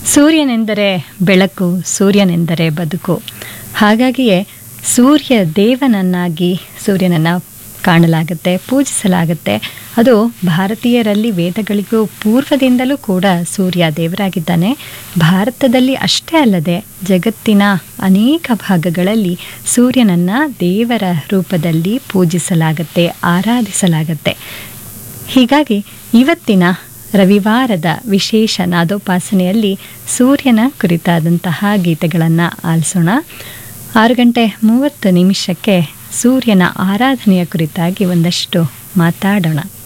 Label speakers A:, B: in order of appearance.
A: ಸೂರ್ಯನೆಂದರೆ ಬೆಳಕು ಸೂರ್ಯನೆಂದರೆ ಬದುಕು ಹಾಗಾಗಿಯೇ ಸೂರ್ಯ ದೇವನನ್ನಾಗಿ ಸೂರ್ಯನನ್ನು ಕಾಣಲಾಗುತ್ತೆ ಪೂಜಿಸಲಾಗುತ್ತೆ ಅದು ಭಾರತೀಯರಲ್ಲಿ ವೇದಗಳಿಗೂ ಪೂರ್ವದಿಂದಲೂ ಕೂಡ ಸೂರ್ಯ ದೇವರಾಗಿದ್ದಾನೆ ಭಾರತದಲ್ಲಿ ಅಷ್ಟೇ ಅಲ್ಲದೆ ಜಗತ್ತಿನ ಅನೇಕ ಭಾಗಗಳಲ್ಲಿ ಸೂರ್ಯನನ್ನು ದೇವರ ರೂಪದಲ್ಲಿ ಪೂಜಿಸಲಾಗುತ್ತೆ ಆರಾಧಿಸಲಾಗುತ್ತೆ ಹೀಗಾಗಿ ಇವತ್ತಿನ ರವಿವಾರದ ವಿಶೇಷ ನಾದೋಪಾಸನೆಯಲ್ಲಿ ಸೂರ್ಯನ ಕುರಿತಾದಂತಹ ಗೀತೆಗಳನ್ನು ಆಲಿಸೋಣ ಆರು ಗಂಟೆ ಮೂವತ್ತು ನಿಮಿಷಕ್ಕೆ ಸೂರ್ಯನ ಆರಾಧನೆಯ ಕುರಿತಾಗಿ ಒಂದಷ್ಟು ಮಾತಾಡೋಣ